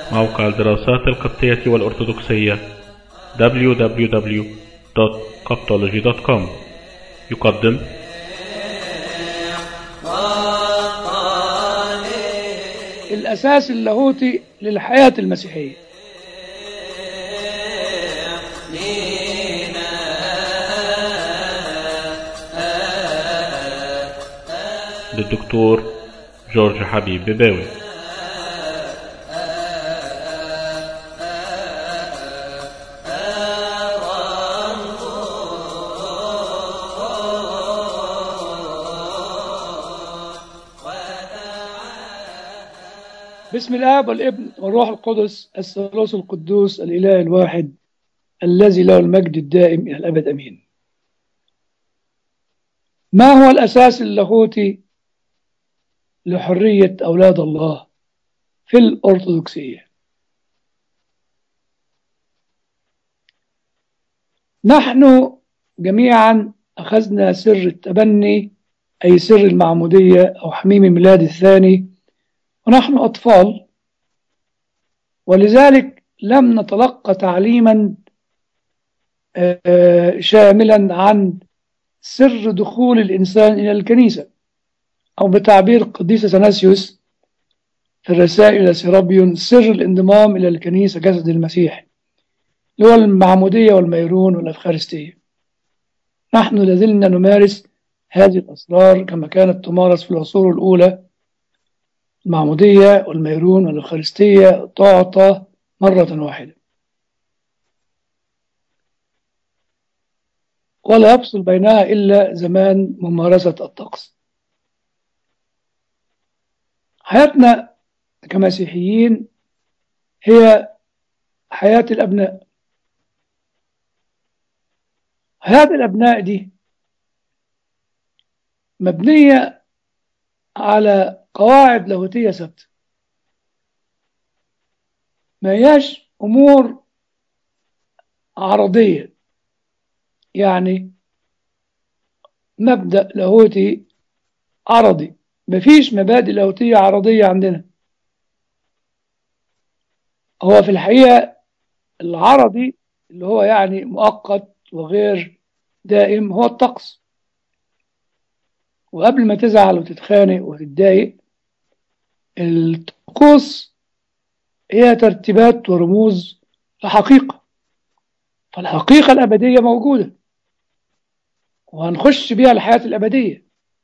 موقع الدراسات القبطية والأرثوذكسية www.coptology.com يقدم الأساس اللاهوتي للحياة المسيحية للدكتور جورج حبيب بباوي بسم الآب والابن والروح القدس الثالوث القدوس الإله الواحد الذي له المجد الدائم إلى الأبد أمين ما هو الأساس اللاهوتي لحرية أولاد الله في الأرثوذكسية نحن جميعا أخذنا سر التبني أي سر المعمودية أو حميم الميلاد الثاني ونحن أطفال ولذلك لم نتلقى تعليما شاملا عن سر دخول الإنسان إلى الكنيسة أو بتعبير قديس أثناسيوس في الرسائل إلى سيرابيون سر الانضمام إلى الكنيسة جسد المسيح اللي هو المعمودية والميرون والأفخارستية نحن لازلنا نمارس هذه الأسرار كما كانت تمارس في العصور الأولى المعمودية والميرون والأفخارستية تعطى مرة واحدة ولا يفصل بينها إلا زمان ممارسة الطقس حياتنا كمسيحيين هي حياة الأبناء حياة الأبناء دي مبنية على قواعد لاهوتية ثابتة ما هياش أمور عرضية يعني مبدأ لاهوتي عرضي مفيش مبادئ لاهوتية عرضية عندنا هو في الحقيقة العرضي اللي هو يعني مؤقت وغير دائم هو الطقس وقبل ما تزعل وتتخانق وتتضايق الطقوس هي ترتيبات ورموز لحقيقة فالحقيقة الأبدية موجودة وهنخش بيها الحياة الأبدية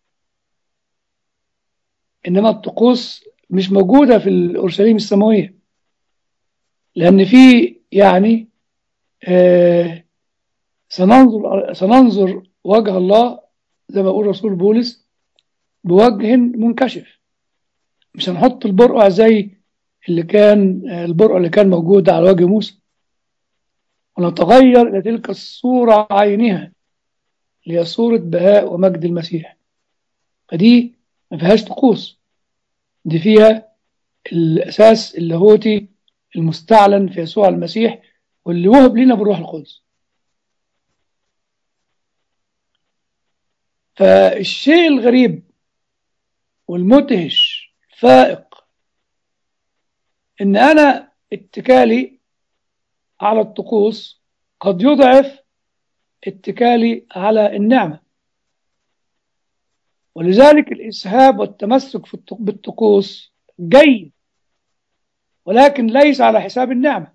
إنما الطقوس مش موجودة في الأورشليم السماوية لأن في يعني آه سننظر سننظر وجه الله زي ما يقول رسول بولس بوجه منكشف مش هنحط البرقع زي اللي كان البرقع اللي كان موجود على وجه موسى ونتغير إلى تلك الصورة عينها اللي هي صورة بهاء ومجد المسيح فدي ما فيهاش طقوس دي فيها الأساس اللاهوتي المستعلن في يسوع المسيح واللي وهب لنا بالروح القدس فالشيء الغريب والمدهش فائق ان انا اتكالي على الطقوس قد يضعف اتكالي على النعمة ولذلك الإسهاب والتمسك بالطقوس جيد ولكن ليس على حساب النعمة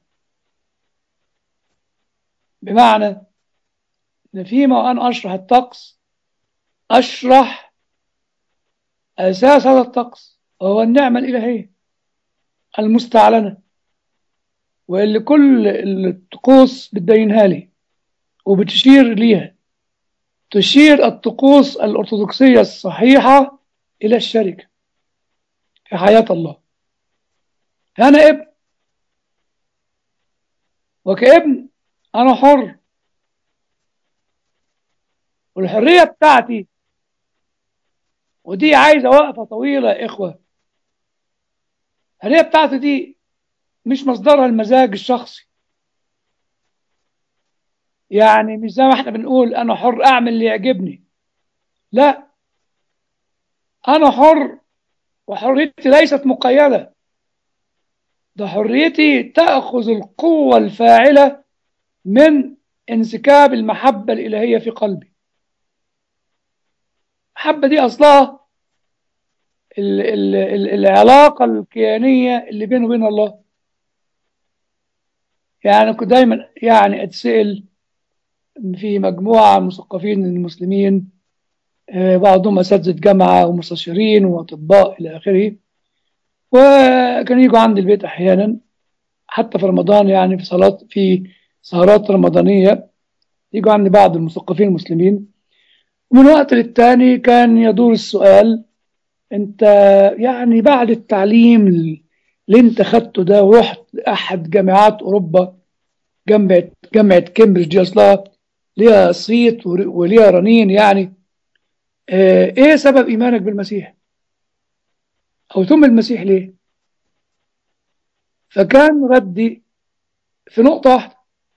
بمعنى أن فيما أنا أشرح الطقس أشرح أساس هذا الطقس وهو النعمة الإلهية المستعلنة واللي كل الطقوس بتبينها لي وبتشير ليها تشير الطقوس الأرثوذكسية الصحيحة إلى الشركة في حياة الله أنا ابن وكابن أنا حر والحرية بتاعتي ودي عايزة وقفة طويلة يا إخوة الحرية بتاعتي دي مش مصدرها المزاج الشخصي يعني مش زي ما احنا بنقول انا حر اعمل اللي يعجبني لا انا حر وحريتي ليست مقيده ده حريتي تأخذ القوة الفاعلة من انسكاب المحبة الإلهية في قلبي المحبة دي أصلها ال ال ال العلاقة الكيانية اللي بينه وبين الله يعني كنت دايما يعني أتسأل في مجموعة مثقفين المسلمين آه، بعضهم أساتذة جامعة ومستشارين وأطباء إلى آخره وكانوا يجوا عندي البيت أحيانا حتى في رمضان يعني في صلاة في سهرات رمضانية يجوا عندي بعض المثقفين المسلمين ومن وقت للتاني كان يدور السؤال انت يعني بعد التعليم اللي انت خدته ده ورحت احد جامعات اوروبا جامعه جامعه كامبريدج دي اصلها ليها صيت ور- وليها رنين يعني اه ايه سبب ايمانك بالمسيح او ثم المسيح ليه فكان ردي في نقطه واحده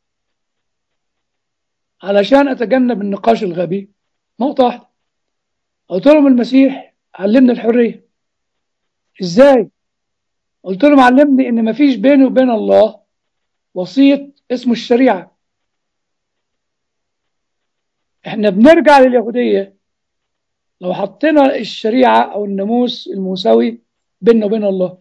علشان اتجنب النقاش الغبي نقطه واحده قلت لهم المسيح علمنا الحريه ازاي قلت لهم علمني ان مفيش بيني وبين الله وسيط اسمه الشريعه احنا بنرجع لليهوديه لو حطينا الشريعه او الناموس الموسوي بيننا وبين الله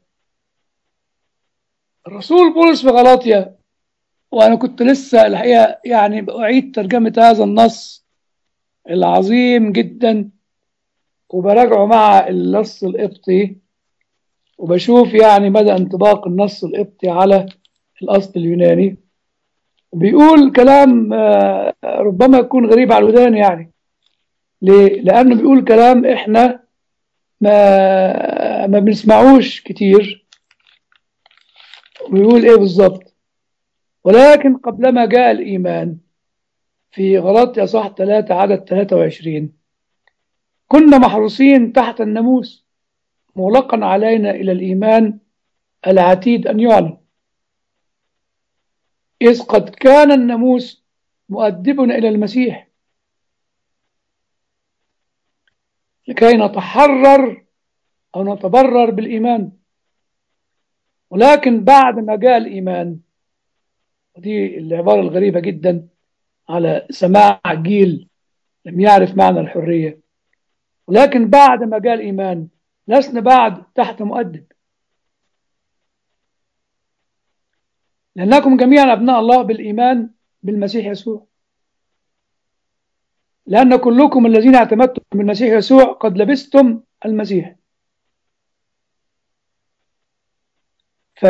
الرسول بولس في غلاطيا وانا كنت لسه الحقيقه يعني اعيد ترجمه هذا النص العظيم جدا وبراجعه مع النص القبطي وبشوف يعني مدى انطباق النص القبطي على الأصل اليوناني بيقول كلام آه، ربما يكون غريب على الودان يعني ليه؟ لأنه بيقول كلام إحنا ما ما بنسمعوش كتير ويقول إيه بالظبط ولكن قبلما جاء الإيمان في غلطية صح 3 عدد 23 كنا محروسين تحت الناموس مغلقا علينا إلى الإيمان العتيد أن يعلن إذ قد كان الناموس مؤدبنا إلى المسيح لكي نتحرر أو نتبرر بالإيمان ولكن بعد ما جاء الإيمان ودي العبارة الغريبة جدا على سماع جيل لم يعرف معنى الحرية ولكن بعد ما جاء الإيمان لسنا بعد تحت مؤدب لأنكم جميعا أبناء الله بالإيمان بالمسيح يسوع لأن كلكم الذين اعتمدتم بالمسيح يسوع قد لبستم المسيح ف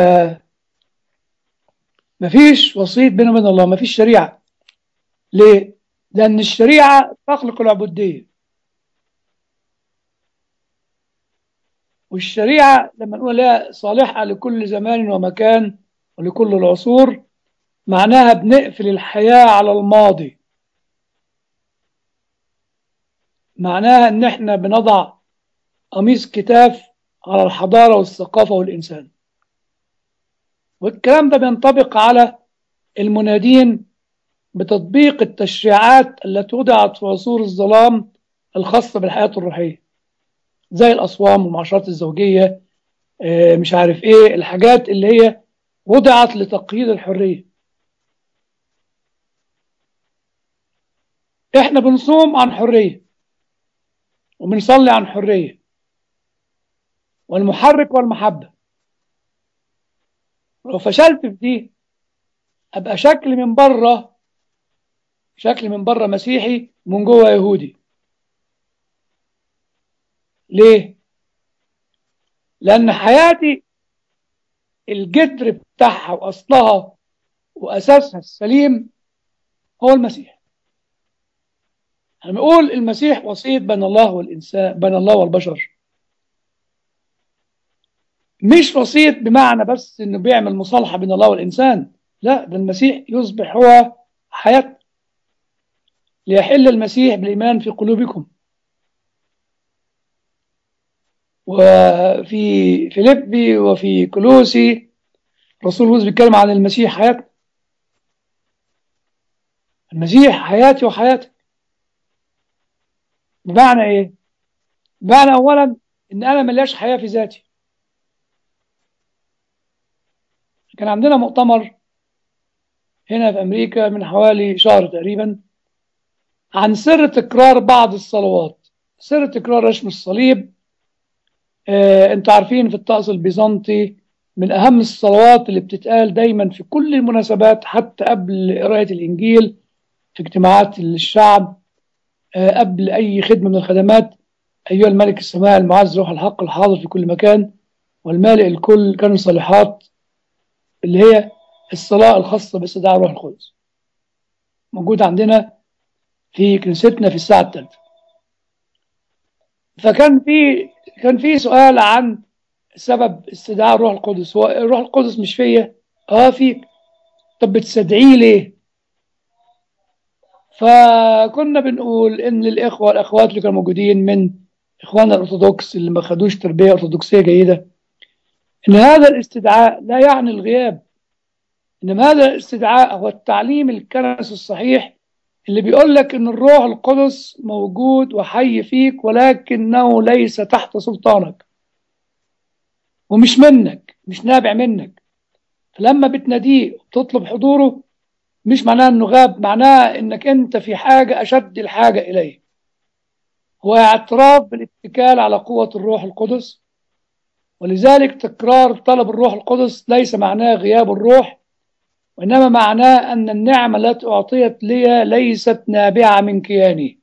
مفيش وسيط بينه وبين الله مفيش شريعة ليه؟ لأن الشريعة تخلق العبودية والشريعة لما نقول لها صالحة لكل زمان ومكان ولكل العصور معناها بنقفل الحياة على الماضي معناها ان احنا بنضع قميص كتاف على الحضارة والثقافة والإنسان والكلام ده بينطبق على المنادين بتطبيق التشريعات التي وضعت في عصور الظلام الخاصة بالحياة الروحية زي الأصوام والمعاشرات الزوجية آه، مش عارف ايه الحاجات اللي هي وضعت لتقييد الحرية احنا بنصوم عن حرية وبنصلي عن حرية والمحرك والمحبة لو فشلت في دي ابقى شكل من بره شكل من بره مسيحي ومن جوه يهودي ليه لان حياتي الجذر بتاعها واصلها واساسها السليم هو المسيح لما نقول المسيح وسيط بين الله والانسان بين الله والبشر مش وسيط بمعنى بس انه بيعمل مصالحه بين الله والانسان لا ده المسيح يصبح هو حياتنا ليحل المسيح بالايمان في قلوبكم وفي فيليبي وفي كولوسي الرسول بولس بيتكلم عن المسيح حياتنا المسيح حياتي وحياتك بمعنى ايه بمعنى اولا ان انا ملياش حياه في ذاتي كان عندنا مؤتمر هنا في أمريكا من حوالي شهر تقريبا عن سر تكرار بعض الصلوات سر تكرار رسم الصليب آه، انتوا عارفين في الطقس البيزنطي من أهم الصلوات اللي بتتقال دايما في كل المناسبات حتى قبل قراءة الإنجيل في اجتماعات الشعب آه، قبل أي خدمة من الخدمات أيها الملك السماء المعز روح الحق الحاضر في كل مكان والمالئ الكل كانوا صالحات اللي هي الصلاة الخاصة باستدعاء روح القدس موجود عندنا في كنيستنا في الساعة الثالثة فكان في كان في سؤال عن سبب استدعاء الروح القدس هو الروح القدس مش فيا اه فيك طب بتستدعيه ليه فكنا بنقول ان الاخوه والاخوات اللي كانوا موجودين من اخواننا الارثوذكس اللي ما خدوش تربيه ارثوذكسيه جيده ان هذا الاستدعاء لا يعني الغياب انما هذا الاستدعاء هو التعليم الكنسي الصحيح اللي بيقول لك ان الروح القدس موجود وحي فيك ولكنه ليس تحت سلطانك ومش منك مش نابع منك فلما بتناديه وتطلب حضوره مش معناه انه غاب معناه انك انت في حاجة اشد الحاجة اليه هو اعتراف بالاتكال على قوة الروح القدس ولذلك تكرار طلب الروح القدس ليس معناه غياب الروح وإنما معناه أن النعمة التي أعطيت لي ليست نابعة من كياني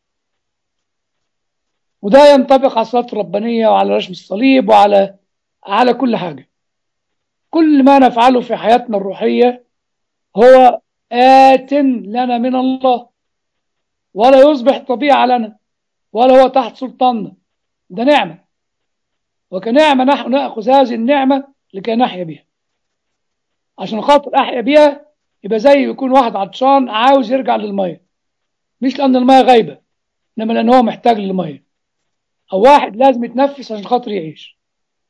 وده ينطبق على الصلاة الربانية وعلى رسم الصليب وعلى على كل حاجة كل ما نفعله في حياتنا الروحية هو آت لنا من الله ولا يصبح طبيعة لنا ولا هو تحت سلطاننا ده نعمة وكنعمة نحن نأخذ هذه النعمة لكي نحيا بها عشان خاطر أحيا بها يبقى زي يكون واحد عطشان عاوز يرجع للمية مش لأن المية غايبة إنما لأن هو محتاج للمية أو واحد لازم يتنفس عشان خاطر يعيش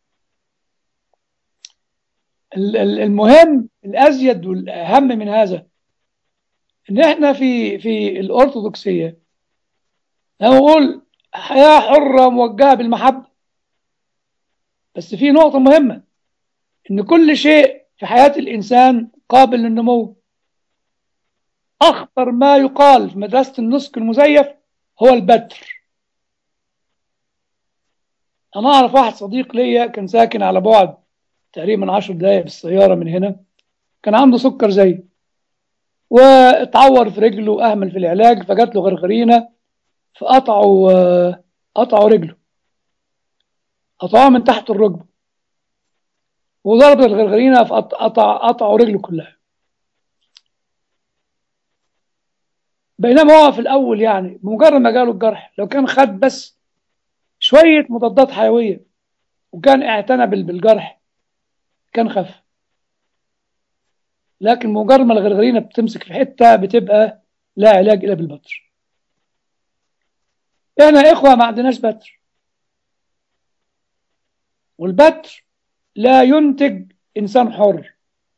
المهم الأزيد والأهم من هذا إن إحنا في في الأرثوذكسية أنا بقول حياة حرة موجهة بالمحبة بس في نقطة مهمة إن كل شيء في حياة الإنسان قابل للنمو أخطر ما يقال في مدرسة النسك المزيف هو البتر أنا أعرف واحد صديق ليا كان ساكن على بعد تقريبا عشر دقايق بالسيارة من هنا كان عنده سكر زي واتعور في رجله وأهمل في العلاج فجات له غرغرينة فقطعوا قطعوا رجله قطعوها من تحت الركبة وضربت الغرغرينة فقطع قطعوا رجله كلها بينما هو في الأول يعني بمجرد ما جاله الجرح لو كان خد بس شوية مضادات حيوية وكان اعتنى بالجرح كان خف لكن مجرد ما الغرغرينة بتمسك في حتة بتبقى لا علاج إلا بالبتر احنا إخوة ما عندناش بتر والبتر لا ينتج إنسان حر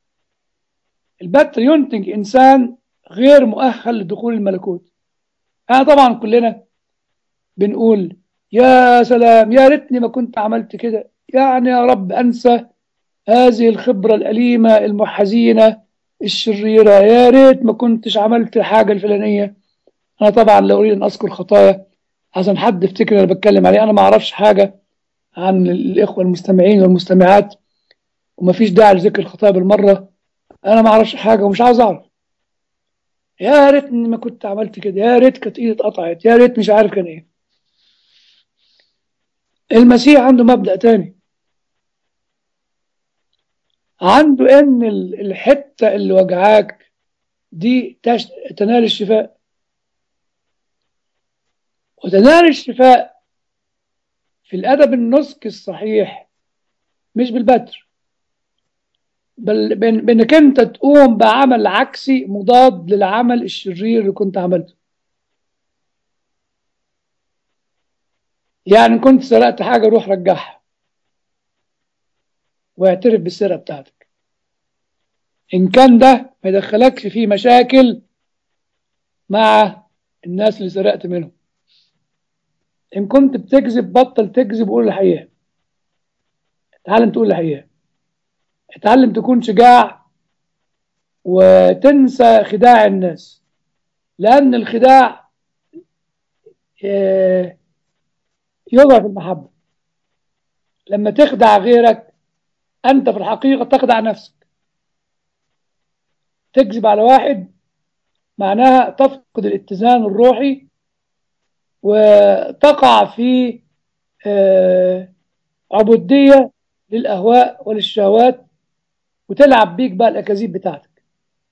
البتر ينتج إنسان غير مؤهل لدخول الملكوت أنا طبعا كلنا بنقول يا سلام يا ريتني ما كنت عملت كده يعني يا رب أنسى هذه الخبرة الأليمة المحزينة الشريرة يا ريت ما كنتش عملت الحاجة الفلانية أنا طبعا لا أريد أن أذكر خطايا عشان حد يفتكر أنا بتكلم عليه أنا ما أعرفش حاجة عن الإخوة المستمعين والمستمعات وما فيش داعي لذكر الخطايا بالمرة أنا ما أعرفش حاجة ومش عاوز أعرف يا ريتني ما كنت عملت كده يا ريت كانت إيدي اتقطعت يا ريت مش عارف كان إيه المسيح عنده مبدأ تاني عنده ان الحته اللي وجعاك دي تنال الشفاء وتنال الشفاء في الادب النسك الصحيح مش بالبتر بل بانك انت تقوم بعمل عكسي مضاد للعمل الشرير اللي كنت عملته يعني كنت سرقت حاجه روح رجعها واعترف بالسرقه بتاعتك إن كان ده ما يدخلكش في مشاكل مع الناس اللي سرقت منهم إن كنت بتكذب بطل تكذب وقول الحقيقة تعال انت قول الحقيقة اتعلم تكون شجاع وتنسى خداع الناس لأن الخداع آه، يضعف المحبة لما تخدع غيرك أنت في الحقيقة تخدع نفسك تكذب على واحد معناها تفقد الاتزان الروحي وتقع في آه، عبودية للأهواء وللشهوات وتلعب بيك بقى الأكاذيب بتاعتك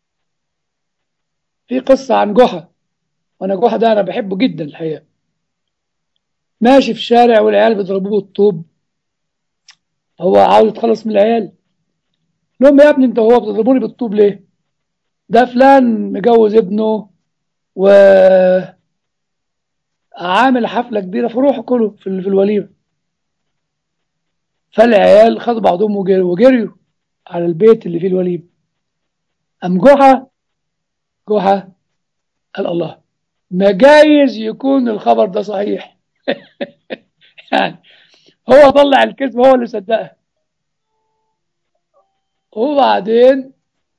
في قصة عن جحا وأنا جحا ده أنا بحبه جدا الحقيقة ماشي في الشارع والعيال بيضربوه بالطوب هو عاوز يتخلص من العيال لهم يا ابني انت هو بتضربوني بالطوب ليه ده فلان مجوز ابنه و عامل حفلة كبيرة فروحوا كلوا في ال- في الوليمة فالعيال خدوا بعضهم وجريوا وجريوا على البيت اللي فيه الوليمة أم جحا جحا قال الله ما جايز يكون الخبر ده صحيح يعني هو طلع الكذب هو اللي صدقها وبعدين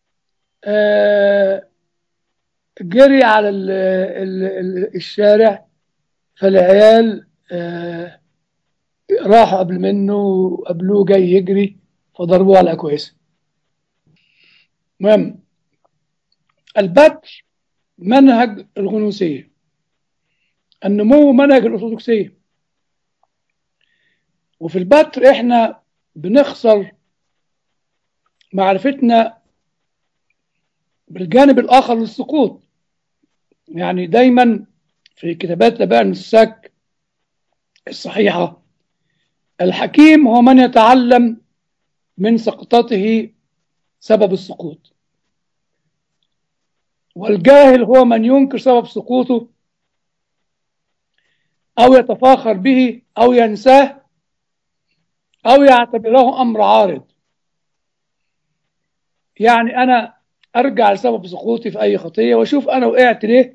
آه جري على ال ال ال الشارع فالعيال آه راحوا قبل منه وقابلوه جاي يجري فضربوه على كويسة المهم البتر منهج الغنوصية النمو منهج الأرثوذكسية وفي البتر احنا بنخسر معرفتنا بالجانب الآخر للسقوط يعني دايما في كتابات لبان السك الصحيحة الحكيم هو من يتعلم من سقطته سبب السقوط والجاهل هو من ينكر سبب سقوطه أو يتفاخر به أو ينساه أو يعتبره أمر عارض يعني أنا أرجع لسبب سقوطي في أي خطية وأشوف أنا وقعت ليه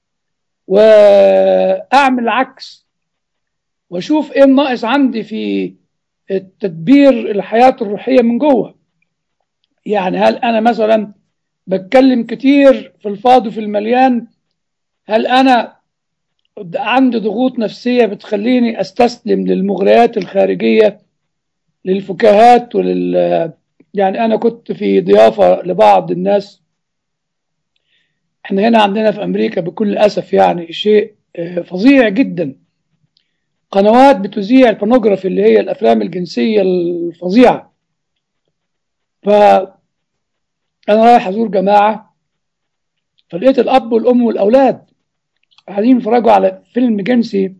وأعمل عكس وأشوف إيه الناقص عندي في التدبير الحياة الروحية من جوه يعني هل أنا مثلا بتكلم كتير في الفاضي وفي المليان هل أنا عندي ضغوط نفسية بتخليني أستسلم للمغريات الخارجية للفكاهات ولل يعني أنا كنت في ضيافة لبعض الناس احنا هنا عندنا في أمريكا بكل أسف يعني شيء آه، فظيع جدا قنوات بتذيع البورنوجرافي اللي هي الأفلام الجنسية الفظيعة فأنا رايح أزور جماعة فلقيت الأب والأم والأولاد قاعدين يتفرجوا على فيلم جنسي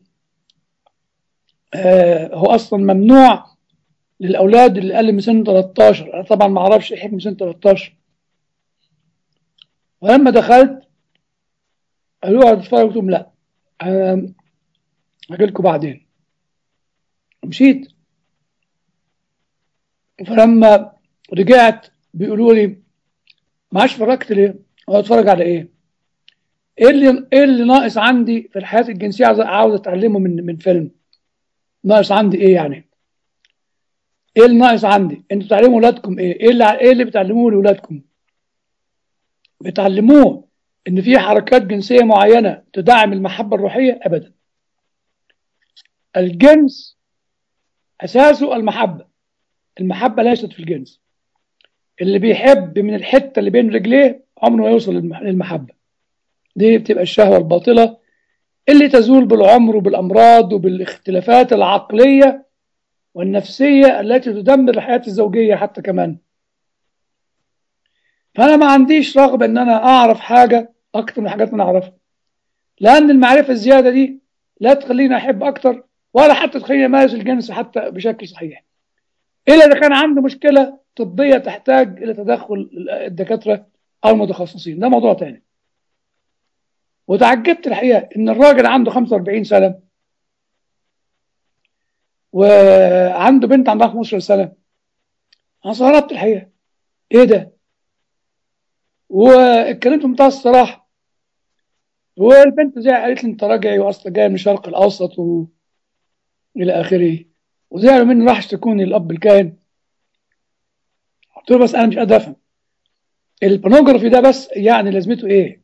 آه هو أصلا ممنوع للأولاد اللي أقل من سن 13 أنا طبعا ما أعرفش إيه حكم سن 13 ولما دخلت قالوا لي تتفرج قلت لهم لا أنا هاجي لكم بعدين مشيت فلما رجعت بيقولوا لي ما عادش اتفرجت ليه؟ هو اتفرج على ايه؟ ايه اللي ايه اللي ناقص عندي في الحياه الجنسيه عاوز عاوز اتعلمه من من فيلم ناقص عندي ايه يعني؟ ايه اللي ناقص عندي؟ انتوا بتعلموا اولادكم ايه؟ ايه اللي ايه اللي بتعلموه لاولادكم؟ بتعلموه ان في حركات جنسيه معينه تدعم المحبه الروحيه؟ ابدا. الجنس اساسه المحبه. المحبه ليست في الجنس. اللي بيحب من الحته اللي بين رجليه عمره ما يوصل للمح- للمحبه. دي بتبقى الشهوه الباطله اللي تزول بالعمر وبالامراض وبالاختلافات العقليه والنفسيه التي تدمر الحياه الزوجيه حتى كمان. فانا ما عنديش رغبه ان انا اعرف حاجه اكتر من الحاجات اللي انا اعرفها. لان المعرفه الزياده دي لا تخليني احب اكتر ولا حتى تخليني امارس الجنس حتى بشكل صحيح. الا اذا كان عنده مشكله طبيه تحتاج الى تدخل الدكاتره او المتخصصين، ده موضوع تاني. وتعجبت الحقيقه ان الراجل عنده 45 سنه وعنده بنت عندها 15 سنه. انا استغربت الحقيقه. ايه ده؟ واتكلمت بمنتهى الصراحه. والبنت زي قالت لي انت راجعي واصلا جاي من الشرق الاوسط و... الى اخره. وزعلوا مني راح اشتكوني الاب الكاهن. قلت قلت له بس انا مش قادر افهم البورنوجرافي ده بس يعني لازمته ايه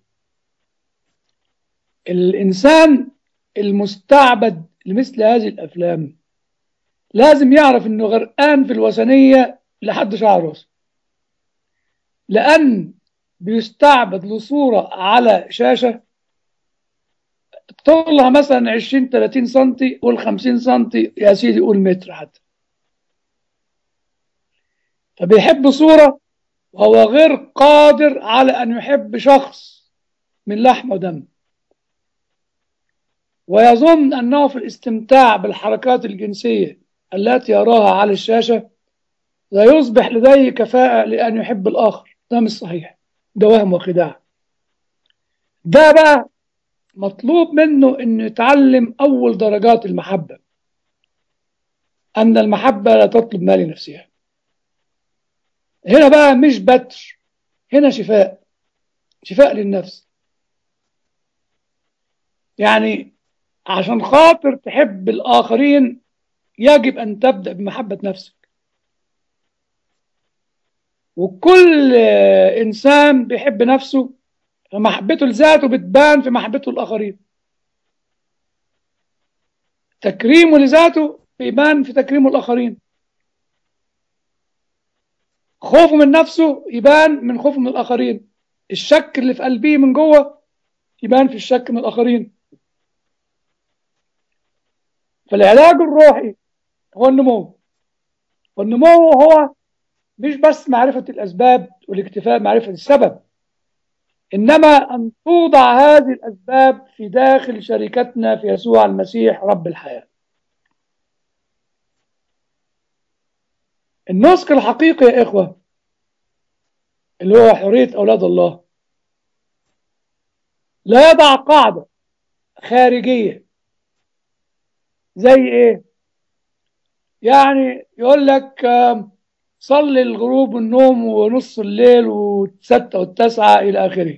الانسان المستعبد لمثل هذه الافلام لازم يعرف انه غرقان في الوثنيه لحد شعر راسه لان بيستعبد لصوره على شاشه طولها مثلا 20 30 سم قول 50 سم يا سيدي قول متر حتى فبيحب صوره وهو غير قادر على ان يحب شخص من لحم ودم ويظن انه في الاستمتاع بالحركات الجنسيه التي يراها على الشاشه لا يصبح لديه كفاءه لان يحب الاخر ده مش صحيح ده وهم وخداع ده بقى مطلوب منه انه يتعلم اول درجات المحبه ان المحبه لا تطلب ما لنفسها هنا بقى مش بتر هنا شفاء شفاء للنفس يعني عشان خاطر تحب الآخرين يجب أن تبدأ بمحبة نفسك وكل إنسان بيحب نفسه فمحبته لذاته بتبان في محبته للآخرين تكريمه لذاته بيبان في تكريمه الآخرين خوفه من نفسه يبان من خوفه من الآخرين الشك اللي في قلبه من جوه يبان في الشك من الآخرين فالعلاج الروحي هو النمو والنمو هو مش بس معرفة الأسباب والاكتفاء معرفة السبب إنما أن توضع هذه الأسباب في داخل شركتنا في يسوع المسيح رب الحياة النسك الحقيقي يا إخوة اللي هو حرية أولاد الله لا يضع قاعدة خارجية زي إيه؟ يعني يقول لك صلي الغروب والنوم ونص الليل والستة والتسعة إلى آخره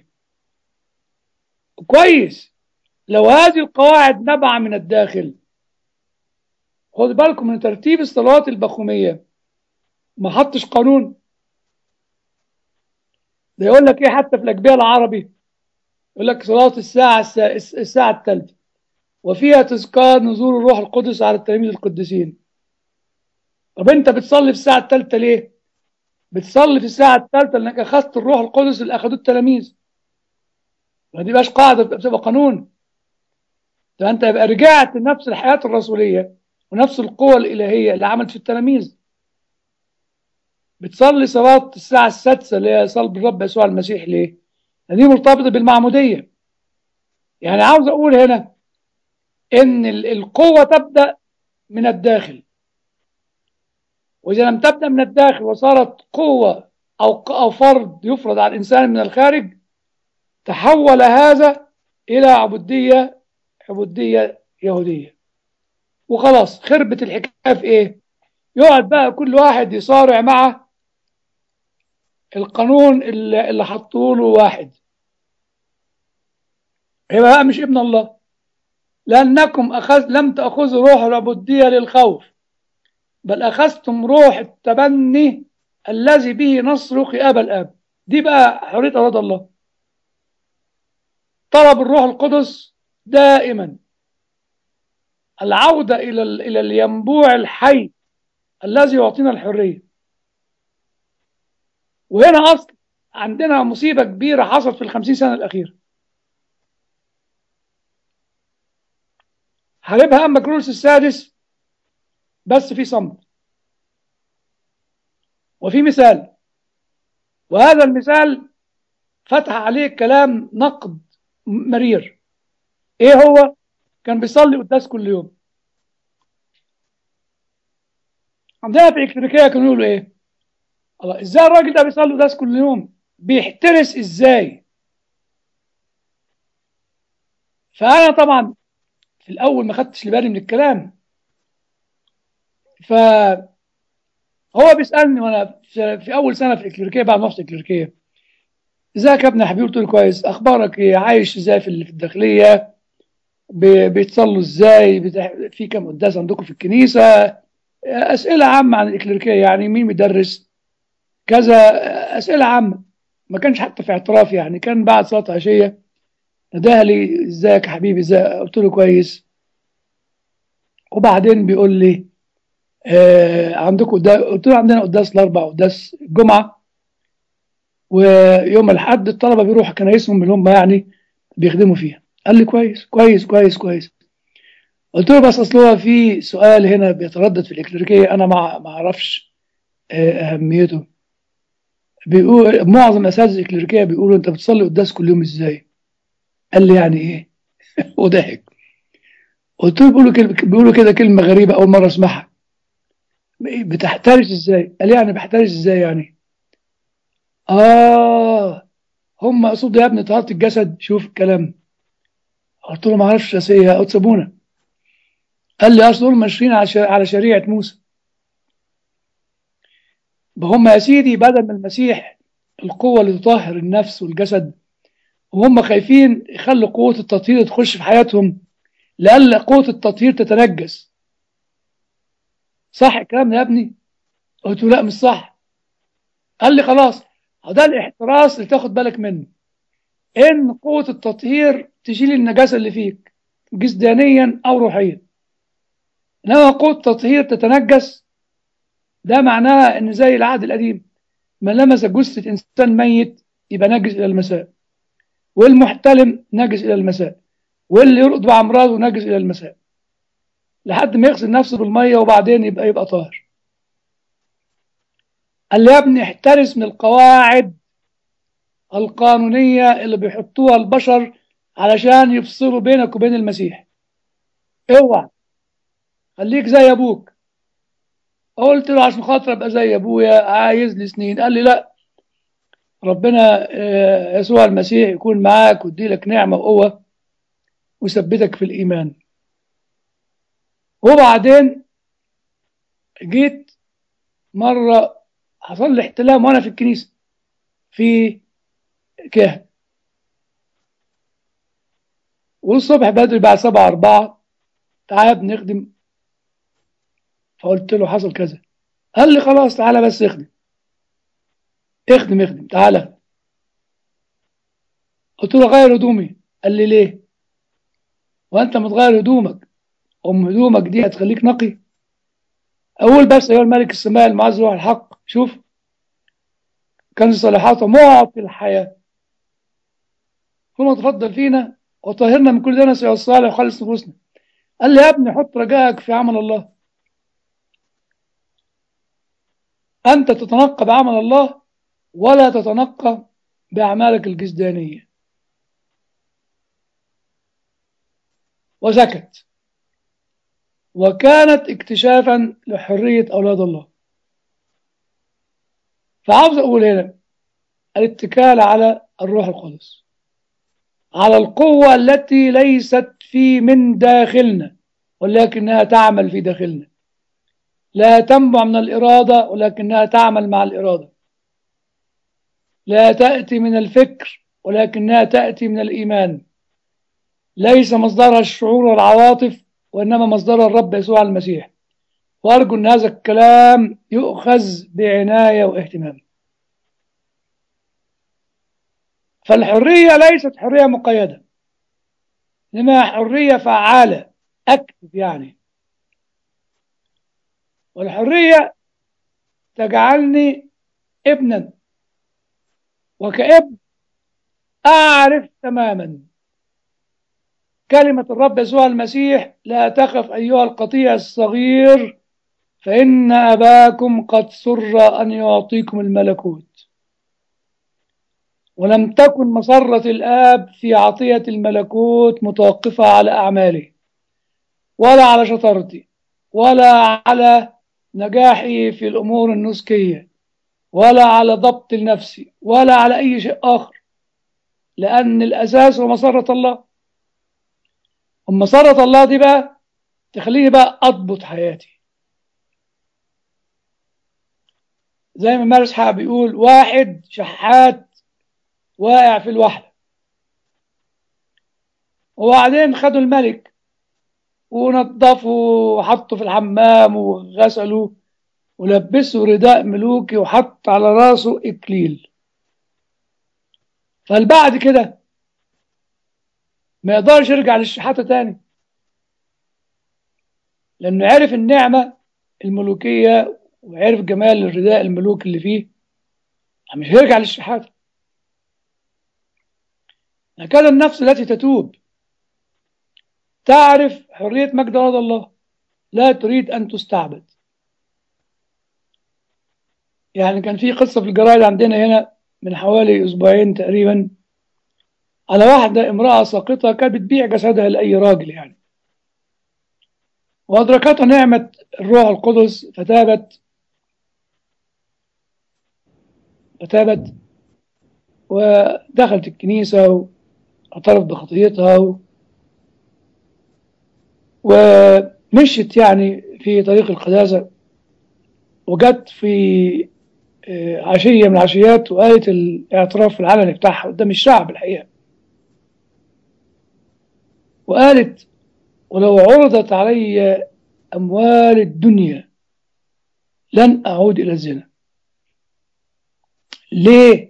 كويس لو هذه القواعد نبع من الداخل خد بالكم من ترتيب الصلوات البخومية ما حطش قانون ده يقول لك ايه حتى في الاجبيه العربي يقول لك صلاه الساعه الساعه الثالثه وفيها تذكار نزول الروح القدس على التلاميذ القديسين طب انت بتصلي في الساعه الثالثه ليه بتصلي في الساعه الثالثه لانك اخذت الروح القدس اللي اخذوه التلاميذ ما دي بقاش قاعده بتبقى قانون ده انت يبقى رجعت لنفس الحياه الرسوليه ونفس القوه الالهيه اللي عملت في التلاميذ بتصلي صلاة الساعة السادسة اللي هي صلب الرب يسوع المسيح ليه؟ دي مرتبطة بالمعمودية. يعني عاوز أقول هنا إن القوة تبدأ من الداخل. وإذا لم تبدأ من الداخل وصارت قوة أو أو فرض يفرض على الإنسان من الخارج تحول هذا إلى عبودية عبودية يهودية. وخلاص خربت الحكاية في إيه؟ يقعد بقى كل واحد يصارع مع القانون اللي, اللي حطوه له واحد يبقى بقى مش ابن الله لأنكم أخذ لم تأخذوا روح العبودية للخوف بل أخذتم روح التبني الذي به نصرخ أبا الآب دي بقى حرية أولاد الله طلب الروح القدس دائما العودة إلى إلى الينبوع الحي الذي يعطينا الحرية وهنا أصل عندنا مصيبة كبيرة حصلت في الخمسين سنة الأخيرة هجيبها أما كرولس السادس بس في صمت وفي مثال وهذا المثال فتح عليه كلام نقد مرير ايه هو كان بيصلي قداس كل يوم عندنا في الكتريكيه كانوا يقولوا ايه الله ازاي الراجل ده بيصلي قداس كل يوم بيحترس ازاي فانا طبعا في الاول ما خدتش بالي من الكلام ف هو بيسالني وانا في اول سنه في الكليريكيه بعد ما رحت الكليريكيه ازيك يا ابني يا حبيبي قلت له كويس اخبارك ايه عايش ازاي في في الداخليه بيتصلوا ازاي بتح... في كم قداس عندكم في الكنيسه اسئله عامه عن الكليريكيه يعني مين بيدرس كذا أسئلة عامة ما كانش حتى في اعتراف يعني كان بعد صلاة عشية نداها لي ازيك يا حبيبي ازاي قلت له كويس وبعدين بيقول لي آه عندكم قداس قلت له عندنا قداس الاربع قداس الجمعه ويوم الاحد الطلبه بيروحوا كنايسهم اللي هم يعني بيخدموا فيها قال لي كويس كويس كويس كويس قلت له بس اصل هو في سؤال هنا بيتردد في الالكتريكيه انا ما ما اعرفش آه اهميته بيقول معظم اساتذه الالكتريكيه بيقولوا انت بتصلي قداس كل يوم ازاي قال لي يعني ايه وضحك قلت له بيقولوا كلمة بيقولوا كده كلمة غريبة أول مرة أسمعها بتحترس إزاي؟ قال يعني بحترس إزاي يعني؟ آه هم قصدوا يا ابني طهارة الجسد شوف الكلام قلت له ما أعرفش يا قدس أبونا قال لي أصل دول ماشيين على شريعة موسى هم يا سيدي بدل ما المسيح القوة اللي تطهر النفس والجسد وهم خايفين يخلوا قوة التطهير تخش في حياتهم لألا قوة التطهير تتنجس صح الكلام يا ابني قلت له لا مش صح قال لي خلاص ده الاحتراس اللي تاخد بالك منه ان قوة التطهير تشيل النجاسة اللي فيك جسدانيا او روحيا انما قوة التطهير تتنجس ده معناها ان زي العهد القديم من لمس جثة انسان ميت يبقى نجس الى المساء والمحتلم نجس الى المساء واللي يرقد مع امراضه نجس الى المساء لحد ما يغسل نفسه بالميه وبعدين يبقى يبقى طاهر قال لي يا ابني احترس من القواعد القانونيه اللي بيحطوها البشر علشان يفصلوا بينك وبين المسيح اوعى خليك زي ابوك قلت له عشان خاطر ابقى زي ابويا عايز لي سنين قال لي لا ربنا يسوع المسيح يكون معاك ويدي لك نعمه وقوه ويثبتك في الإيمان وبعدين جيت مرة حصل لي احتلام وأنا في الكنيسة في كهن والصبح بدري بعد سبعة أربعة تعالى بنخدم فقلت له حصل كذا قال لي خلاص تعالى بس اخدم اخدم اخدم تعالى قلت له غير هدومي قال لي ليه وانت متغير هدومك ام هدومك دي هتخليك نقي اقول بس ايها الملك السماء المعز روح الحق شوف كان صلاحاته معطي الحياه ثم تفضل فينا وطهرنا من كل دنس يا الصالح وخلص نفوسنا قال لي يا ابني حط رجائك في عمل الله انت تتنقى بعمل الله ولا تتنقى باعمالك الجسدانيه وسكت وكانت اكتشافا لحرية أولاد الله فعاوز أقول هنا الاتكال على الروح القدس على القوة التي ليست في من داخلنا ولكنها تعمل في داخلنا لا تنبع من الإرادة ولكنها تعمل مع الإرادة لا تأتي من الفكر ولكنها تأتي من الإيمان ليس مصدرها الشعور والعواطف وإنما مصدرها الرب يسوع المسيح وأرجو أن هذا الكلام يؤخذ بعناية واهتمام فالحرية ليست حرية مقيدة إنما حرية فعالة أكتف يعني والحرية تجعلني ابنا وكابن أعرف تماما كلمة الرب يسوع المسيح لا تخف أيها القطيع الصغير فإن أباكم قد سر أن يعطيكم الملكوت ولم تكن مسرة الآب في عطية الملكوت متوقفة على أعماله ولا على شطارتي ولا على نجاحي في الأمور النسكية ولا على ضبط النفس ولا على أي شيء آخر لأن الأساس هو مسرة الله أما مسرة الله دي بقى تخليني بقى أضبط حياتي زي ما مارس حق بيقول واحد شحات واقع في الوحدة وبعدين خدوا الملك ونظفوا وحطوا في الحمام وغسلوا ولبسه رداء ملوكي وحط على راسه إكليل فالبعد كده ما يقدرش يرجع للشحاتة تاني لأنه عرف النعمة الملوكية وعرف جمال الرداء الملوك اللي فيه مش هيرجع للشحاتة هكذا النفس التي تتوب تعرف حرية مجد رضا الله لا تريد أن تستعبد يعني كان في قصة في الجرايد عندنا هنا من حوالي أسبوعين تقريبا على واحدة امرأة ساقطة كانت بتبيع جسدها لأي راجل يعني وأدركتها نعمة الروح القدس فتابت فتابت ودخلت الكنيسة واعترفت بخطيتها و... ومشت يعني في طريق القداسة وجت في عشية من العشيات وقالت الاعتراف العلني بتاعها قدام الشعب الحقيقة وقالت ولو عرضت علي أموال الدنيا لن أعود إلى الزنا ليه؟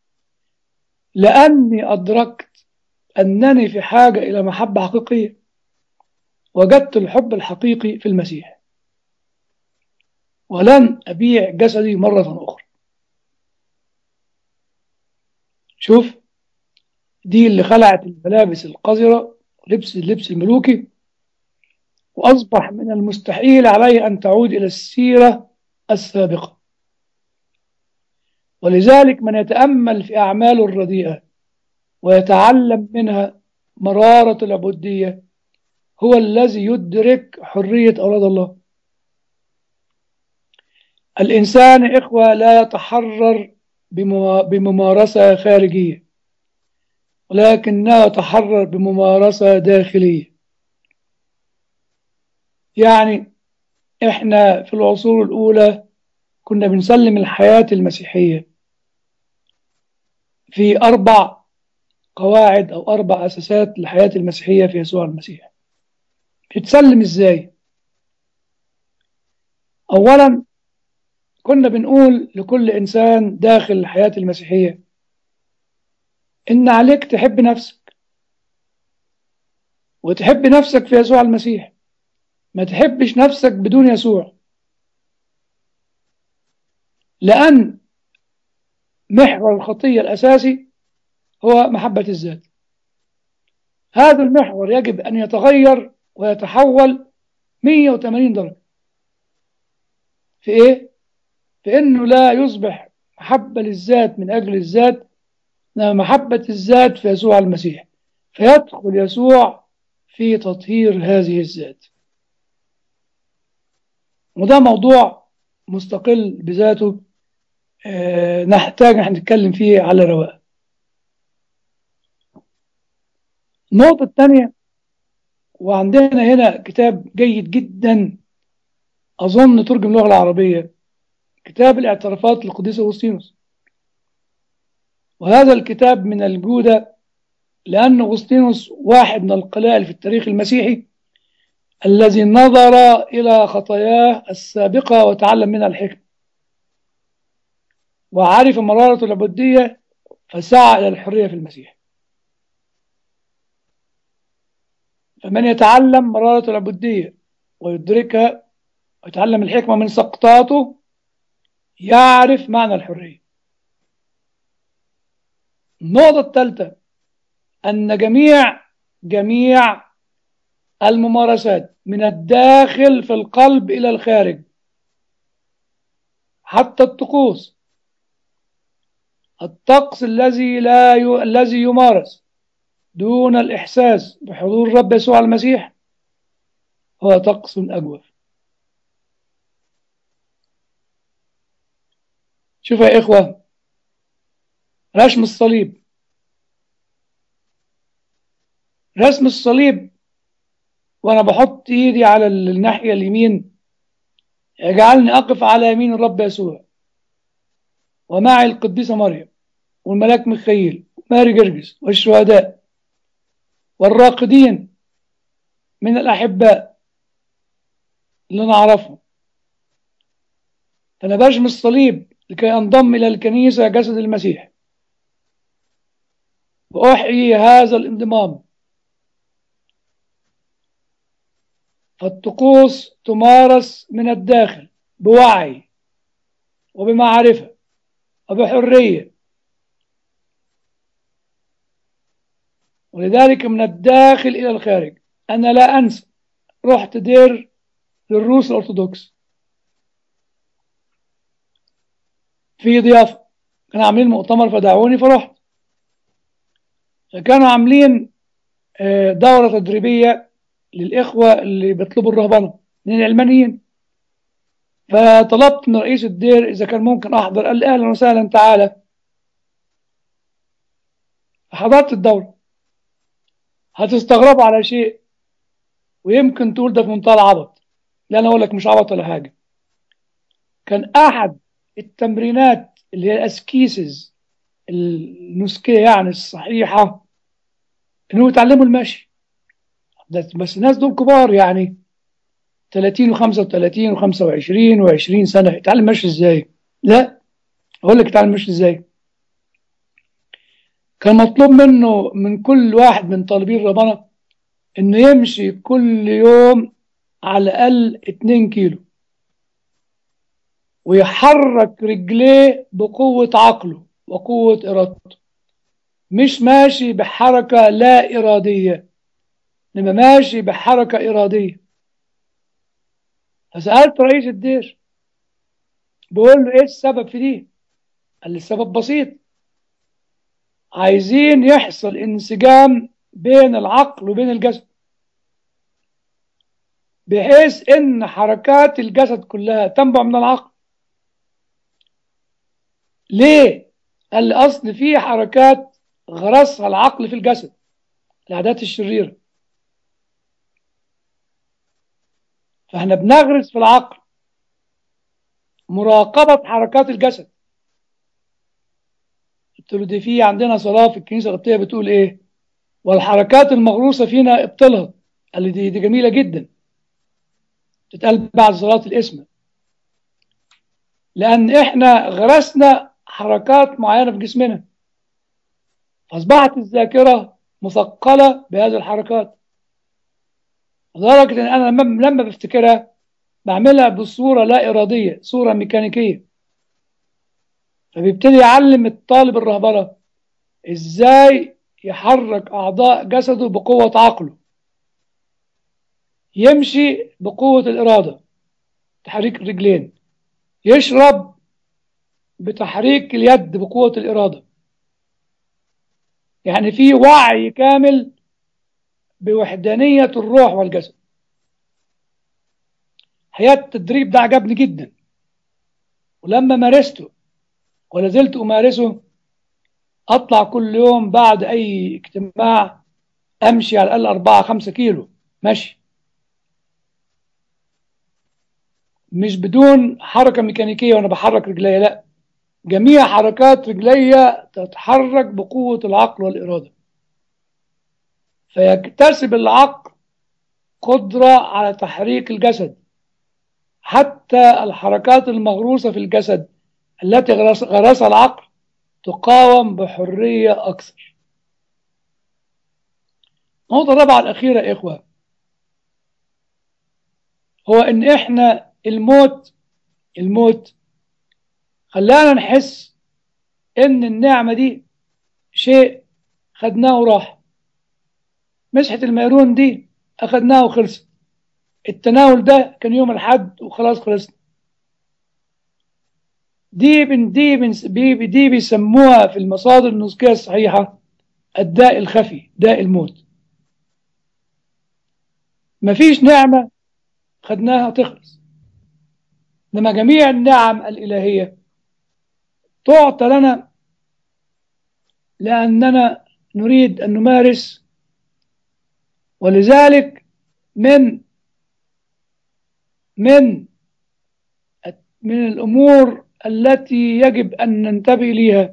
لأني أدركت أنني في حاجة إلى محبة حقيقية وجدت الحب الحقيقي في المسيح ولن أبيع جسدي مرة أخرى شوف دي اللي خلعت الملابس القذرة لبس اللبس الملوكي وأصبح من المستحيل عليه أن تعود إلى السيرة السابقة ولذلك من يتأمل في أعماله الرديئة ويتعلم منها مرارة العبودية هو الذي يدرك حرية أولاد الله الإنسان إخوة لا يتحرر بممارسة خارجية ولكنه يتحرر بممارسة داخلية يعني إحنا في العصور الأولى كنا بنسلم الحياة المسيحية في أربع قواعد أو أربع أساسات للحياة المسيحية في يسوع المسيح بتسلم إزاي أولا كنا بنقول لكل إنسان داخل الحياة المسيحية إن عليك تحب نفسك وتحب نفسك في يسوع المسيح ما تحبش نفسك بدون يسوع لأن محور الخطية الأساسي هو محبة الذات هذا المحور يجب أن يتغير ويتحول 180 درجة في إيه؟ في إنه لا يصبح محبة للذات من أجل الذات إنما محبة الذات في يسوع المسيح فيدخل يسوع في تطهير هذه الذات وده موضوع مستقل بذاته آه نحتاج نحن نتكلم فيه على رواق النقطة الثانية وعندنا هنا كتاب جيد جدا أظن ترجم اللغة العربية كتاب الاعترافات للقديس أغسطينوس وهذا الكتاب من الجودة لأن أغسطينوس واحد من القلائل في التاريخ المسيحي الذي نظر إلى خطاياه السابقة وتعلم منها الحكمة وعرف مرارة العبودية فسعى إلى الحرية في المسيح فمن يتعلم مرارة العبودية ويدركها ويتعلم الحكمة من سقطاته يعرف معنى الحرية النقطة الثالثة أن جميع جميع الممارسات من الداخل في القلب إلى الخارج حتى الطقوس الطقس الذي لا ي... الذي يمارس دون الإحساس بحضور رب يسوع المسيح هو طقس أجوف شوفوا يا إخوة رسم الصليب رسم الصليب وأنا بحط إيدي على الناحية اليمين يجعلني أقف على يمين الرب يسوع ومعي القديسة مريم والملاك ميخائيل وماري جرجس والشهداء والراقدين من الأحباء اللي نعرفهم فأنا برشم الصليب لكي أنضم إلى الكنيسة جسد المسيح وأحيي هذا الانضمام فالطقوس تمارس من الداخل بوعي وبمعرفة وبحرية ولذلك من الداخل إلى الخارج أنا لا أنسى رحت دير للروس الأرثوذكس في ضيافة كانوا عاملين مؤتمر فدعوني فرحت فكانوا عاملين دورة تدريبية للإخوة اللي بيطلبوا الرهبنة من العلمانيين فطلبت من رئيس الدير إذا كان ممكن أحضر قال لي أهلا وسهلا تعالى حضرت الدورة هتستغربوا على شيء ويمكن تقول ده في منتهى العبط لا أنا أقول لك مش عبط ولا حاجة كان أحد التمرينات اللي هي الأسكيسز النسكية يعني الصحيحة إنه يتعلموا المشي بس الناس دول كبار يعني 30 و35 و25 و20 سنة يتعلم ماشي ازاي لا اقول لك يتعلم ماشي ازاي كان مطلوب منه من كل واحد من طالبين ربنا انه يمشي كل يوم على الاقل 2 كيلو ويحرك رجليه بقوة عقله وقوة ارادته مش ماشي بحركة لا ارادية انما ماشي بحركة ارادية فسألت رئيس الدير بقول له ايه السبب في دي قال لي السبب بسيط عايزين يحصل انسجام بين العقل وبين الجسد بحيث ان حركات الجسد كلها تنبع من العقل ليه قال لي اصل في حركات غرسها العقل في الجسد العادات الشريره فاحنا بنغرس في العقل مراقبة حركات الجسد قلت له دي في عندنا صلاة في الكنيسة القبطية بتقول ايه والحركات المغروسة فينا ابطلها قال لي دي, دي جميلة جدا تتقال بعد صلاة الاسم لأن احنا غرسنا حركات معينة في جسمنا فأصبحت الذاكرة مثقلة بهذه الحركات لدرجة إن أنا لما بفتكرها بعملها بصورة لا إرادية صورة ميكانيكية فبيبتدي يعلم الطالب الرهبرة إزاي يحرك أعضاء جسده بقوة عقله يمشي بقوة الإرادة تحريك الرجلين يشرب بتحريك اليد بقوة الإرادة يعني في وعي كامل بوحدانية الروح والجسد حياة التدريب ده عجبني جدا ولما مارسته ولا زلت أمارسه أطلع كل يوم بعد أي اجتماع أمشي على الأقل أربعة خمسة كيلو مشي مش بدون حركة ميكانيكية وأنا بحرك رجلي لا جميع حركات رجلي تتحرك بقوة العقل والإرادة فيكتسب العقل قدرة على تحريك الجسد حتى الحركات المغروسة في الجسد التي غرسها العقل تقاوم بحرية أكثر النقطة الرابعة الأخيرة يا إخوة هو إن إحنا الموت الموت خلانا نحس إن النعمة دي شيء خدناه وراح مسحة الميرون دي أخدناها وخلصت التناول ده كان يوم الحد وخلاص خلصنا دي بن دي بن بي دي بيسموها في المصادر النسكية الصحيحة الداء الخفي داء الموت مفيش نعمة خدناها تخلص إنما جميع النعم الإلهية تعطى لنا لأننا نريد أن نمارس ولذلك من من من الأمور التي يجب أن ننتبه لها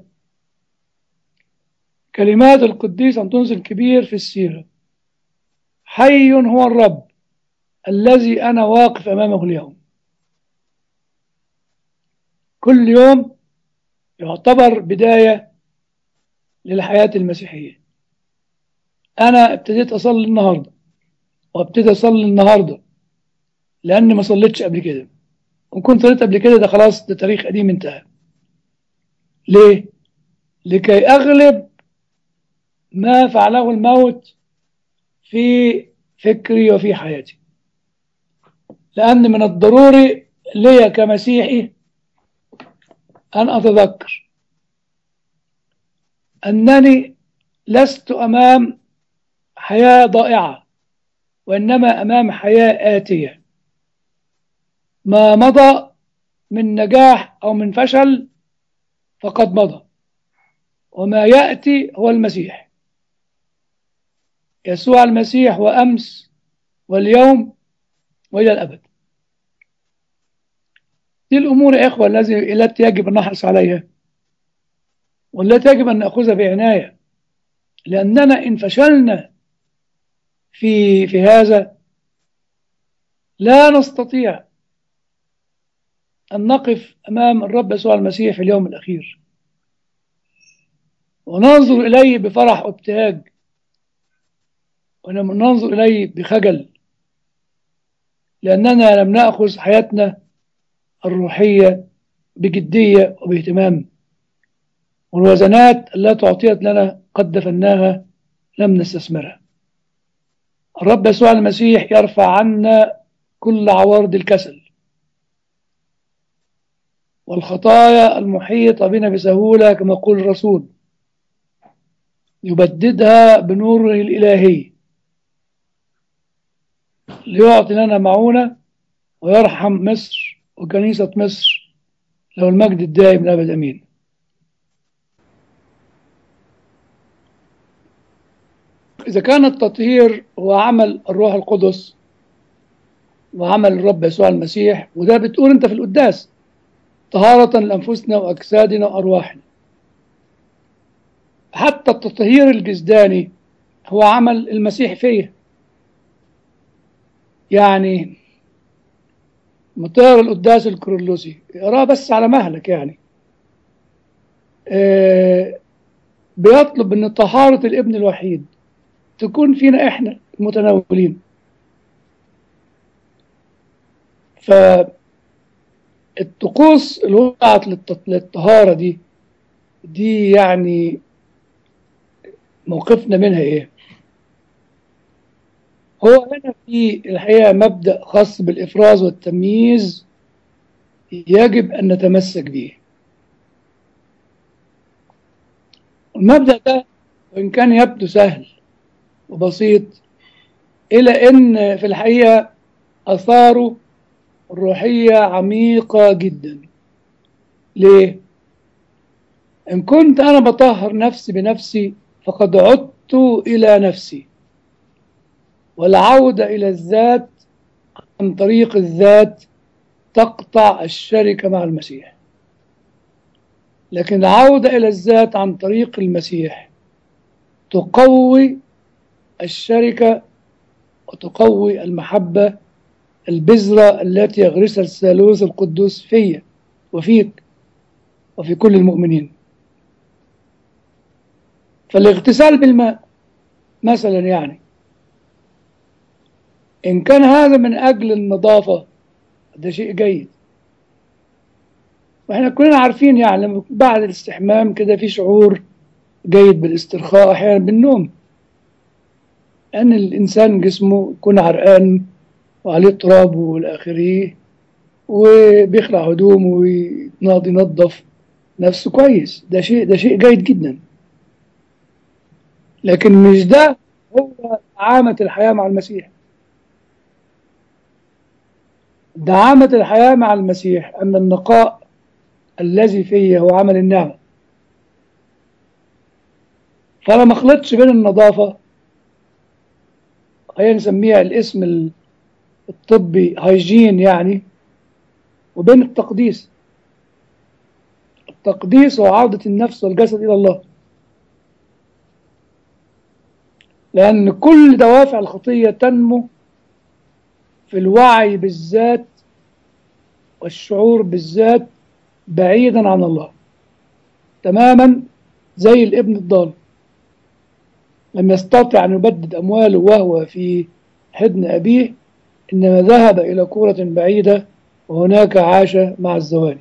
كلمات القديس أنطونس الكبير في السيرة حي هو الرب الذي أنا واقف أمامه اليوم كل يوم يعتبر بداية للحياة المسيحية أنا ابتديت أصلي النهاردة وابتدي أصلي النهاردة لأني ما صليتش قبل كده وكنت صليت قبل كده ده خلاص ده تاريخ قديم انتهى ليه؟ لكي أغلب ما فعله الموت في فكري وفي حياتي لأن من الضروري لي كمسيحي أن أتذكر أنني لست أمام حياة ضائعة وإنما أمام حياة آتية ما مضى من نجاح أو من فشل فقد مضى وما يأتي هو المسيح يسوع المسيح وأمس واليوم وإلى الأبد دي الأمور يا إخوة التي التي يجب أن نحرص عليها والتي يجب أن نأخذها بعناية لأننا إن فشلنا في في هذا لا نستطيع أن نقف أمام الرب يسوع المسيح في اليوم الأخير وننظر إليه بفرح وابتهاج وننظر إليه بخجل لأننا لم نأخذ حياتنا الروحية بجدية وباهتمام والوزنات التي أعطيت لنا قد دفناها لم نستثمرها الرب يسوع المسيح يرفع عنا كل عوارض الكسل والخطايا المحيطة بنا بسهولة كما يقول الرسول يبددها بنوره الإلهي ليعطي لنا معونة ويرحم مصر وكنيسة مصر له المجد الدائم الأبد أمين إذا كان التطهير هو عمل الروح القدس وعمل الرب يسوع المسيح وده بتقول أنت في القداس طهارة لأنفسنا وأجسادنا وأرواحنا حتى التطهير الجسداني هو عمل المسيح فيه يعني مطار القداس الكرولوسي اقراه بس على مهلك يعني آه بيطلب ان طهارة الابن الوحيد تكون فينا احنا المتناولين فالطقوس اللي وقعت للطهارة دي دي يعني موقفنا منها ايه هو هنا في الحقيقة مبدأ خاص بالإفراز والتمييز يجب أن نتمسك به المبدأ ده وإن كان يبدو سهل وبسيط إلى أن في الحقيقة أثاره الروحية عميقة جدا ليه؟ إن كنت أنا بطهر نفسي بنفسي فقد عدت إلى نفسي والعودة إلى الذات عن طريق الذات تقطع الشركة مع المسيح لكن العودة إلى الذات عن طريق المسيح تقوي الشركة وتقوي المحبة البذرة التي يغرسها الثالوث القدوس فيا وفيك وفي كل المؤمنين فالاغتسال بالماء مثلا يعني إن كان هذا من أجل النظافة ده شيء جيد واحنا كلنا عارفين يعني بعد الاستحمام كده في شعور جيد بالاسترخاء أحيانا بالنوم أن الإنسان جسمه يكون عرقان وعليه تراب والآخره وبيخلع هدومه وينظف نفسه كويس ده شيء ده شيء جيد جدا لكن مش ده هو عامة الحياة مع المسيح دعامة الحياة مع المسيح أن النقاء الذي فيه هو عمل النعمة فأنا ما خلطش بين النظافة خلينا نسميها الاسم الطبي هايجين يعني وبين التقديس التقديس هو عودة النفس والجسد إلى الله لأن كل دوافع الخطية تنمو في الوعي بالذات والشعور بالذات بعيدا عن الله تماما زي الابن الضال لم يستطع أن يبدد أمواله وهو في حضن أبيه إنما ذهب إلى كرة بعيدة وهناك عاش مع الزواني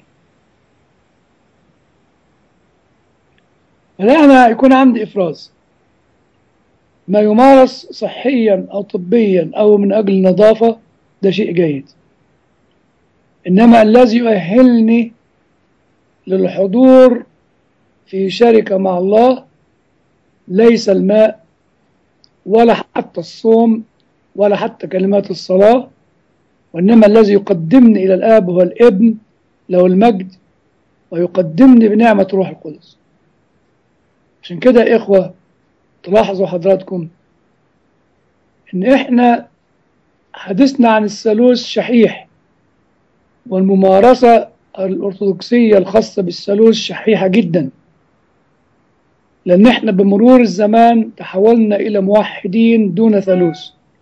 فأنا يكون عندي إفراز ما يمارس صحيا أو طبيا أو من أجل النظافة ده شيء جيد إنما الذي يؤهلني للحضور في شركة مع الله ليس الماء ولا حتى الصوم ولا حتى كلمات الصلاة وإنما الذي يقدمني إلى الآب هو الابن له المجد ويقدمني بنعمة روح القدس عشان كده يا إخوة تلاحظوا حضراتكم إن إحنا حديثنا عن الثالوث شحيح والممارسة الأرثوذكسية الخاصة بالثالوث شحيحة جدا لأن إحنا بمرور الزمان تحولنا إلى موحدين دون ثالوث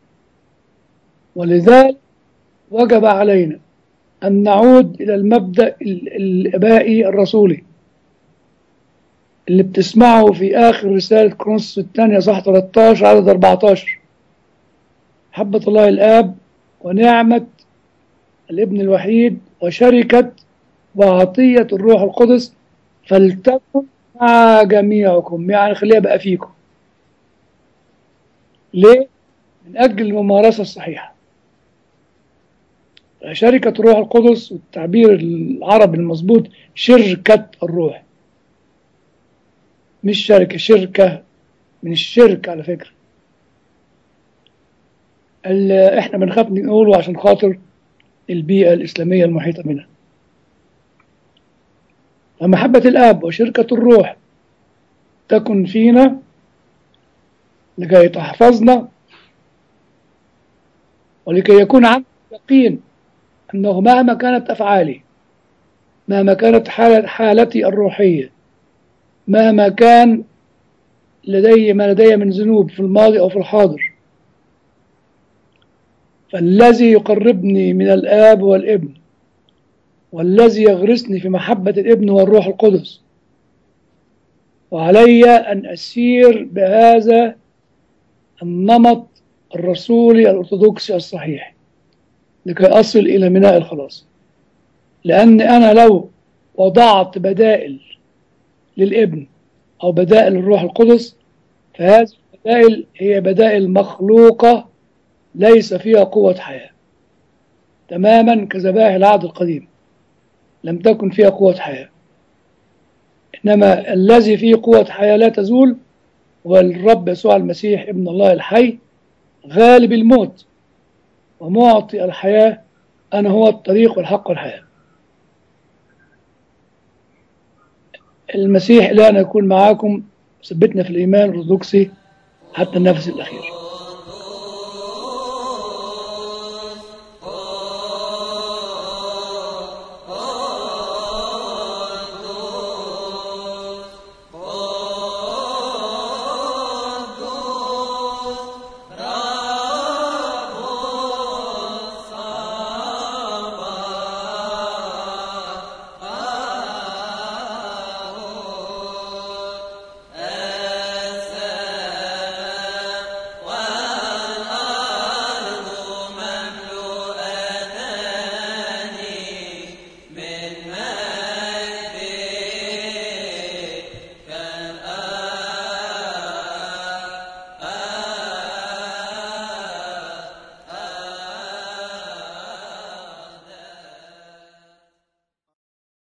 ولذلك وجب علينا أن نعود إلى المبدأ الآبائي الرسولي اللي بتسمعه في آخر رسالة كرونس الثانية صح 13 عدد 14 محبة الله الآب ونعمة الابن الوحيد وشركة وعطية الروح القدس فلتكن مع جميعكم يعني خليها بقى فيكم ليه؟ من أجل الممارسة الصحيحة شركة الروح القدس والتعبير العربي المظبوط شركة الروح مش شركة شركة من الشرك على فكرة احنا بنخاف نقوله عشان خاطر البيئة الإسلامية المحيطة بنا فمحبة الآب وشركة الروح تكن فينا لكي تحفظنا ولكي يكون عندنا يقين أنه مهما كانت أفعالي مهما كانت حالة حالتي الروحية مهما كان لدي ما لدي من ذنوب في الماضي أو في الحاضر فالذي يقربني من الآب والابن والذي يغرسني في محبة الابن والروح القدس وعلي أن أسير بهذا النمط الرسولي الأرثوذكسي الصحيح لكي أصل إلى ميناء الخلاص لأن أنا لو وضعت بدائل للابن أو بدائل الروح القدس فهذه البدائل هي بدائل مخلوقة ليس فيها قوة حياة تماما كذبائح العهد القديم لم تكن فيها قوة حياة إنما الذي فيه قوة حياة لا تزول هو الرب يسوع المسيح ابن الله الحي غالب الموت ومعطي الحياة أنا هو الطريق والحق والحياة المسيح لا أن يكون معاكم ثبتنا في الإيمان الأرثوذكسي حتى النفس الأخير